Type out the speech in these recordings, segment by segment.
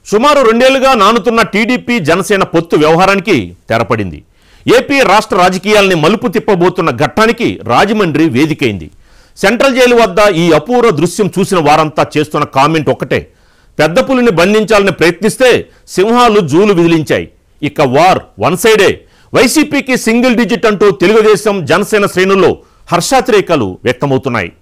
సుమారు రెండేళ్లుగా నానుతున్న టీడీపీ జనసేన పొత్తు వ్యవహారానికి తెరపడింది ఏపీ రాష్ట్ర రాజకీయాల్ని మలుపు తిప్పబోతున్న ఘట్టానికి రాజమండ్రి వేదికైంది సెంట్రల్ జైలు వద్ద ఈ అపూర్వ దృశ్యం చూసిన వారంతా చేస్తున్న కామెంట్ ఒక్కటే పెద్ద పులిని బంధించాలని ప్రయత్నిస్తే సింహాలు జూలు విదిలించాయి ఇక వార్ వన్ సైడే వైసీపీకి సింగిల్ డిజిట్ అంటూ తెలుగుదేశం జనసేన శ్రేణుల్లో హర్షాతిరేకాలు వ్యక్తమవుతున్నాయి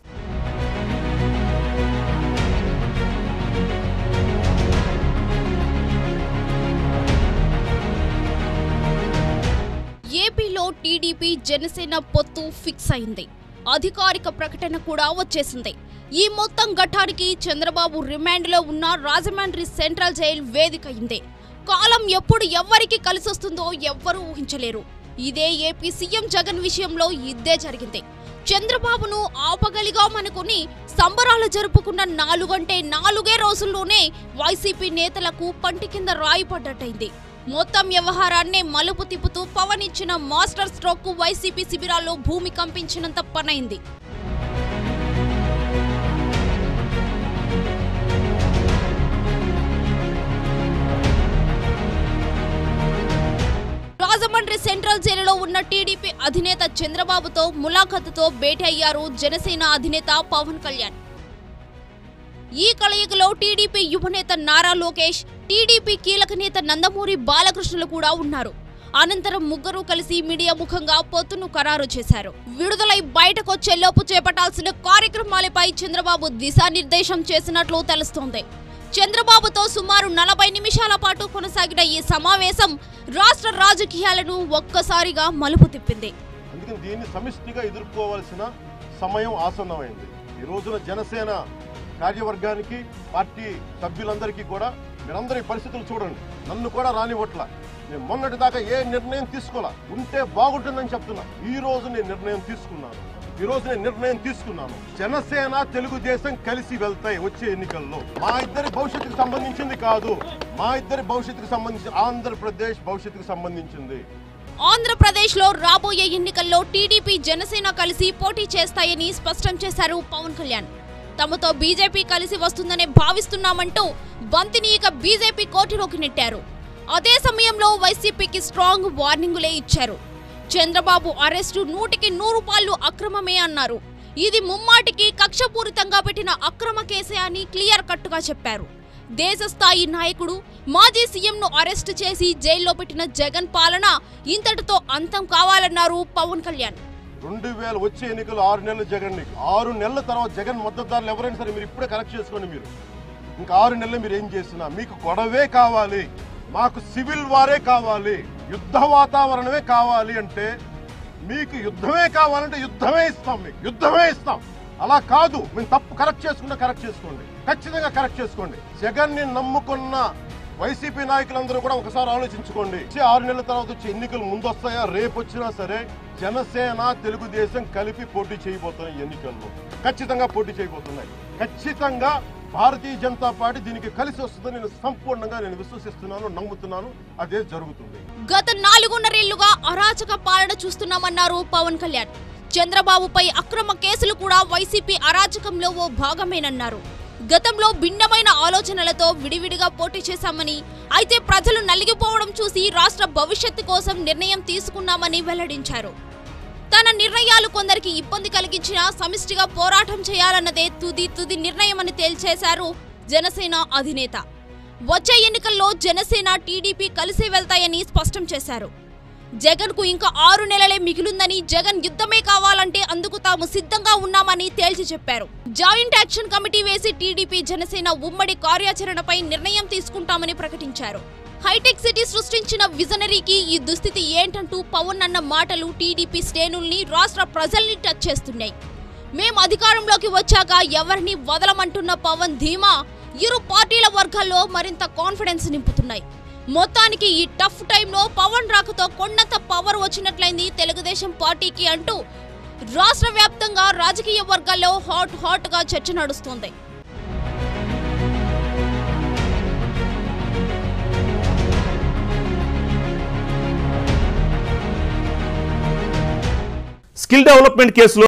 ఏపీలో టీడీపీ జనసేన పొత్తు ఫిక్స్ అయింది అధికారిక ప్రకటన కూడా వచ్చేసింది ఈ మొత్తం ఘట్టానికి చంద్రబాబు రిమాండ్లో ఉన్న రాజమండ్రి సెంట్రల్ జైల్ వేదిక అయింది కాలం ఎప్పుడు ఎవ్వరికి కలిసొస్తుందో ఎవ్వరూ ఊహించలేరు ఇదే ఏపీ సీఎం జగన్ విషయంలో ఇద్దే జరిగింది చంద్రబాబును ఆపగలిగామనుకుని సంబరాలు జరుపుకున్న నాలుగంటే నాలుగే రోజుల్లోనే వైసీపీ నేతలకు పంటి కింద రాయి పడ్డట్టయింది మొత్తం వ్యవహారాన్నే మలుపు తిప్పుతూ పవన్ ఇచ్చిన మాస్టర్ స్ట్రోక్ వైసీపీ శిబిరాల్లో భూమి కంపించినంత పనైంది రాజమండ్రి సెంట్రల్ జైలులో ఉన్న టీడీపీ అధినేత చంద్రబాబుతో ములాఖతుతో భేటీ అయ్యారు జనసేన అధినేత పవన్ కళ్యాణ్ ఈ కలయికలో టీడీపీ యువనేత నారా లోకేష్ టీడీపీ కీలక నేత నందమూరి బాలకృష్ణులు కూడా ఉన్నారు అనంతరం ముగ్గురు కలిసి మీడియా ముఖంగా పొత్తును ఖరారు చేశారు విడుదలై బయటకొచ్చేలోపు చేపట్టాల్సిన కార్యక్రమాలపై చంద్రబాబు దిశానిర్దేశం చేసినట్లు తెలుస్తోంది చంద్రబాబుతో సుమారు నలభై నిమిషాల పాటు కొనసాగిన ఈ సమావేశం రాష్ట్ర రాజకీయాలను ఒక్కసారిగా మలుపు తిప్పింది అందుకని దీన్ని సమిష్టిగా ఎదుర్కోవాల్సిన సమయం ఆసన్నమైంది ఈ రోజున జనసేన కార్యవర్గానికి పార్టీ సభ్యులందరికీ కూడా మీరందరూ ఈ పరిస్థితులు చూడండి నన్ను కూడా రానివ్వట్ల నేను మొన్నటి దాకా ఏ నిర్ణయం తీసుకోవాలా ఉంటే బాగుంటుందని చెప్తున్నా ఈ రోజు నేను నిర్ణయం తీసుకున్నాను ఈ రోజు నేను నిర్ణయం తీసుకున్నాను జనసేన తెలుగుదేశం కలిసి వెళ్తాయి వచ్చే ఎన్నికల్లో మా ఇద్దరి భవిష్యత్తుకు సంబంధించింది కాదు మా ఇద్దరి భవిష్యత్తుకు సంబంధించి ఆంధ్రప్రదేశ్ భవిష్యత్తుకు సంబంధించింది ఆంధ్రప్రదేశ్లో రాబోయే ఎన్నికల్లో టీడీపీ జనసేన కలిసి పోటీ చేస్తాయని స్పష్టం చేశారు పవన్ కళ్యాణ్ తమతో బీజేపీ కలిసి వస్తుందనే భావిస్తున్నామంటూ బంతిని ఇక బీజేపీ కోర్టులోకి నెట్టారు అదే సమయంలో వైసీపీకి స్ట్రాంగ్ వార్నింగులే ఇచ్చారు చంద్రబాబు అరెస్టు నూటికి నూరు పాళ్ళు అక్రమమే అన్నారు ఇది ముమ్మాటికి కక్షపూరితంగా పెట్టిన అక్రమ కేసే అని క్లియర్ కట్టుగా చెప్పారు దేశ స్థాయి నాయకుడు మాజీ సీఎంను అరెస్టు చేసి జైల్లో పెట్టిన జగన్ పాలన ఇంతటితో అంతం కావాలన్నారు పవన్ కళ్యాణ్ రెండు వేల వచ్చే ఎన్నికలు ఆరు నెలలు జగన్ ని. ఆరు నెలల తర్వాత జగన్ మద్దతుదారులు ఎవరైనా సరే మీరు ఇప్పుడే కరెక్ట్ చేసుకోండి మీరు ఇంకా ఆరు నెలలు మీరు ఏం చేసినా మీకు గొడవే కావాలి మాకు సివిల్ వారే కావాలి యుద్ధ వాతావరణమే కావాలి అంటే మీకు యుద్ధమే కావాలంటే యుద్ధమే ఇస్తాం మీకు యుద్ధమే ఇస్తాం అలా కాదు మేము తప్పు కరెక్ట్ చేసుకుంటే కరెక్ట్ చేసుకోండి ఖచ్చితంగా కరెక్ట్ చేసుకోండి జగన్ ని నమ్ముకున్న వైసీపీ నాయకులందరూ కూడా ఒకసారి ఆలోచించుకోండి వచ్చే ఆరు నెలల తర్వాత వచ్చే ఎన్నికలు ముందు వస్తాయా రేపు వచ్చినా సరే జనసేన తెలుగుదేశం కలిపి పోటీ చేయబోతున్నాయి ఈ ఎన్నికల్లో ఖచ్చితంగా పోటీ చేయబోతున్నాయి ఖచ్చితంగా భారతీయ జనతా పార్టీ దీనికి కలిసి వస్తుందని నేను సంపూర్ణంగా నేను విశ్వసిస్తున్నాను నమ్ముతున్నాను అదే జరుగుతుంది గత నాలుగున్నరేళ్లుగా అరాచక పాలన చూస్తున్నామన్నారు పవన్ కళ్యాణ్ చంద్రబాబుపై అక్రమ కేసులు కూడా వైసీపీ అరాచకంలో ఓ భాగమేనన్నారు గతంలో భిన్నమైన ఆలోచనలతో విడివిడిగా పోటీ చేశామని అయితే ప్రజలు నలిగిపోవడం చూసి రాష్ట్ర భవిష్యత్తు కోసం నిర్ణయం తీసుకున్నామని వెల్లడించారు తన నిర్ణయాలు కొందరికి ఇబ్బంది కలిగించినా సమిష్టిగా పోరాటం చేయాలన్నదే తుది తుది నిర్ణయమని తేల్చేశారు జనసేన అధినేత వచ్చే ఎన్నికల్లో జనసేన టీడీపీ కలిసి వెళ్తాయని స్పష్టం చేశారు జగన్ కు ఇంకా ఆరు నెలలే మిగిలిందని జగన్ యుద్ధమే కావాలంటే అందుకు తాము సిద్ధంగా ఉన్నామని తేల్చి చెప్పారు జాయింట్ యాక్షన్ కమిటీ వేసి టీడీపీ జనసేన ఉమ్మడి కార్యాచరణపై నిర్ణయం తీసుకుంటామని ప్రకటించారు హైటెక్ సిటీ సృష్టించిన విజనరీకి ఈ దుస్థితి ఏంటంటూ పవన్ అన్న మాటలు టీడీపీ శ్రేణుల్ని రాష్ట్ర ప్రజల్ని టచ్ చేస్తున్నాయి మేం అధికారంలోకి వచ్చాక ఎవరిని వదలమంటున్న పవన్ ధీమా ఇరు పార్టీల వర్గాల్లో మరింత కాన్ఫిడెన్స్ నింపుతున్నాయి మొత్తానికి ఈ టఫ్ టైంలో పవన్ రాకతో కొండంత పవర్ వచ్చినట్లయింది తెలుగుదేశం పార్టీకి అంటూ రాష్ట్ర వ్యాప్తంగా రాజకీయ వర్గాల్లో హాట్ హాట్ గా చర్చ నడుస్తోంది స్కిల్ డెవలప్మెంట్ కేసులో